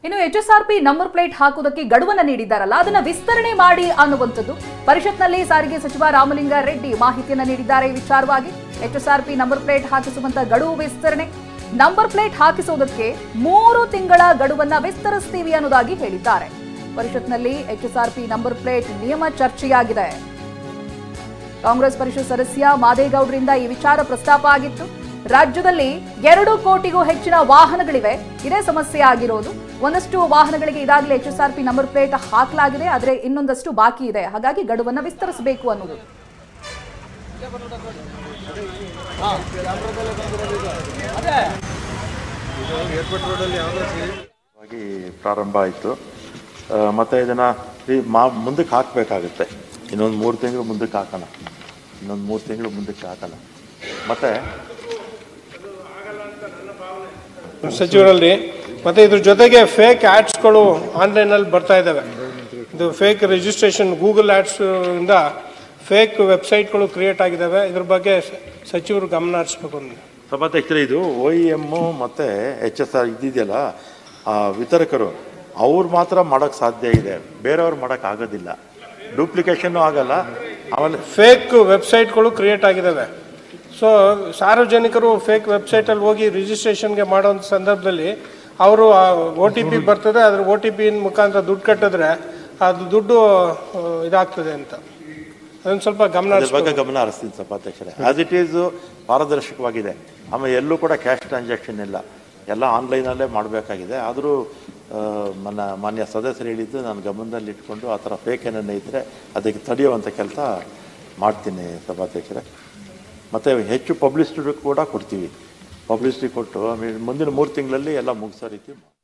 ಇನ್ನು H S R P number plate ಹಾಕುವುದಕ್ಕೆ ಗಡುವನ್ನ ನೀಡಿದ್ದಾರಲ್ಲ ಅದನ್ನ ವಿಸ್ತರಣೆ ಮಾಡಿ ಅನ್ನುವಂಥದ್ದು ಪರಿಷತ್ನಲ್ಲಿ ಸಾರಿಗೆ ಸಚಿವ ರಾಮಲಿಂಗ ರೆಡ್ಡಿ ಮಾಹಿತಿಯನ್ನ ನೀಡಿದ್ದಾರೆ ಈ ವಿಚಾರವಾಗಿ H S R P number plate ಹಾಕಿಸುವಂತ ಗಡುವು ವಿಸ್ತರಣೆ ನಂಬರ್ ಪ್ಲೇಟ್ ಹಾಕಿಸುವುದಕ್ಕೆ ಮೂರು ತಿಂಗಳ ಗಡುವನ್ನ ವಿಸ್ತರಿಸ್ತೀವಿ ಅನ್ನೋದಾಗಿ ಹೇಳಿದ್ದಾರೆ ಪರಿಷತ್ನಲ್ಲಿ H S R P number plate ನಿಯಮ ಚರ್ಚೆಯಾಗಿದೆ ಕಾಂಗ್ರೆಸ್ ಪರಿಷತ್ ಸದಸ್ಯ ಮಾದೇಗೌಡರಿಂದ ಈ ವಿಚಾರ ಪ್ರಸ್ತಾಪ ಆಗಿತ್ತು ರಾಜ್ಯದಲ್ಲಿ ಎರಡು ಕೋಟಿಗೂ ಹೆಚ್ಚಿನ ವಾಹನಗಳಿವೆ ಇದೇ ಸಮಸ್ಯೆ ಆಗಿರೋದು ಒಂದಷ್ಟು ವಾಹನಗಳಿಗೆ ಈಗಾಗಲೇ H S R P number plate ಹಾಕಲಾಗಿದೆ ಆದರೆ ಇನ್ನೊಂದಷ್ಟು ಬಾಕಿ ಇದೆ ಹಾಗಾಗಿ ಗಡುವನ್ನ ವಿಸ್ತರಿಸಬೇಕು ಅನ್ನೋದು ಆಗಿ ಪ್ರಾರಂಭ ಆಯಿತು ಮತ್ತು ಇದನ್ನು ಈ ಮಾ ಮುಂದಕ್ಕೆ ಹಾಕಬೇಕಾಗುತ್ತೆ ಇನ್ನೊಂದು ಮೂರು ತಿಂಗಳು ಮುಂದಕ್ಕೆ ಹಾಕೋಣ ಇನ್ನೊಂದು ಮೂರು ತಿಂಗಳು ಮುಂದಕ್ಕೆ ಹಾಕೋಣ ಮತ್ತು ಸಚಿವರಲ್ಲಿ ಮತ್ತೆ ಇದ್ರ ಜೊತೆಗೆ ಫೇಕ್ ಆ್ಯಡ್ಸ್ಗಳು ಆನ್ಲೈನಲ್ಲಿ ಬರ್ತಾ ಇದ್ದಾವೆ ಇದು ಫೇಕ್ ರಿಜಿಸ್ಟ್ರೇಷನ್ ಗೂಗಲ್ ಆ್ಯಡ್ಸ್ ಇಂದ ಫೇಕ್ ವೆಬ್ಸೈಟ್ಗಳು ಕ್ರಿಯೇಟ್ ಆಗಿದ್ದಾವೆ ಇದ್ರ ಬಗ್ಗೆ ಸ- ಸಚಿವರು ಗಮನ ಹರಿಸ್ಬೇಕು ಅಂತ ಸಭಾಧ್ಯಕ್ಷರೇ ಇದು ಒ ಇ ಎಮ್ಮು ಮತ್ತು ಎಚ್ ಎಸ್ ಆರ್ ಇದ್ದಿದೆಯಲ್ಲ ಆ ವಿತರಕರು ಅವ್ರು ಮಾತ್ರ ಮಾಡೋಕ್ಕೆ ಸಾಧ್ಯ ಇದೆ ಬೇರೆಯವ್ರು ಮಾಡೋಕ್ಕೆ ಆಗೋದಿಲ್ಲ ಡೂಪ್ಲಿಕೇಶನ್ನು ಆಗಲ್ಲ ಆಮೇಲೆ ಫೇಕ್ ವೆಬ್ಸೈಟ್ಗಳು ಕ್ರಿಯೇಟ್ ಆಗಿದ್ದಾವೆ ಸೊ ಸಾರ್ವಜನಿಕರು ಫೇಕ್ ವೆಬ್ಸೈಟಲ್ಲಿ ಹೋಗಿ ರಿಜಿಸ್ಟ್ರೇಷನ್ಗೆ ಮಾಡೋಂಥ ಸಂದರ್ಭದಲ್ಲಿ ಅವರು ಒ ಟಿ ಪಿ ಬರ್ತದೆ ಅದ್ರ ಒ ಟಿ ಪಿ ಮುಖಾಂತರ ದುಡ್ಡು ಕಟ್ಟಿದ್ರೆ ಅದು ದುಡ್ಡು ಆ, ಇದಾಗ್ತದೆ ಅಂತ ಅದನ್ನು ಸ್ವಲ್ಪ ಗಮನ ಅದ್ರ ಬಗ್ಗೆ ಹರಿಸ್ಬೇಕು ಗಮನ ಹರಿಸ್ತೀನಿ ಸಭಾಧ್ಯಕ್ಷರೇ ಆಸ್ ಇಟ್ ಈಸ್ ಪಾರದರ್ಶಕವಾಗಿದೆ ಆಮೇಲೆ ಎಲ್ಲೂ ಕೂಡ ಕ್ಯಾಶ್ ಟ್ರಾನ್ಸಾಕ್ಷನ್ ಇಲ್ಲ ಎಲ್ಲ ಆನ್ಲೈನಲ್ಲೇ ಮಾಡಬೇಕಾಗಿದೆ ಆದರೂ ನನ್ನ ಮಾನ್ಯ ಸದಸ್ಯರು ಹೇಳಿದ್ದು ನಾನು ಗಮನದಲ್ಲಿ ಇಟ್ಕೊಂಡು ಆ ಥರ ಫೇಕ್ ಏನನ್ನ ಇದ್ದರೆ ಅದಕ್ಕೆ ತಡೆಯುವಂಥ ಕೆಲಸ ಮಾಡ್ತೀನಿ ಸಭಾಧ್ಯಕ್ಷರೇ ಮತ್ತು ಹೆಚ್ಚು ಪಬ್ಲಿಸಿಟಿ ಕೂಡ ಕೊಡ್ತೀವಿ ಪಬ್ಲಿಸಿಟಿ ಕೊಟ್ಟು ಆಮೇಲೆ ಮುಂದಿನ ಮೂರು ತಿಂಗಳಲ್ಲಿ ಎಲ್ಲ ಮುಗಿಸೋ ರೀತಿ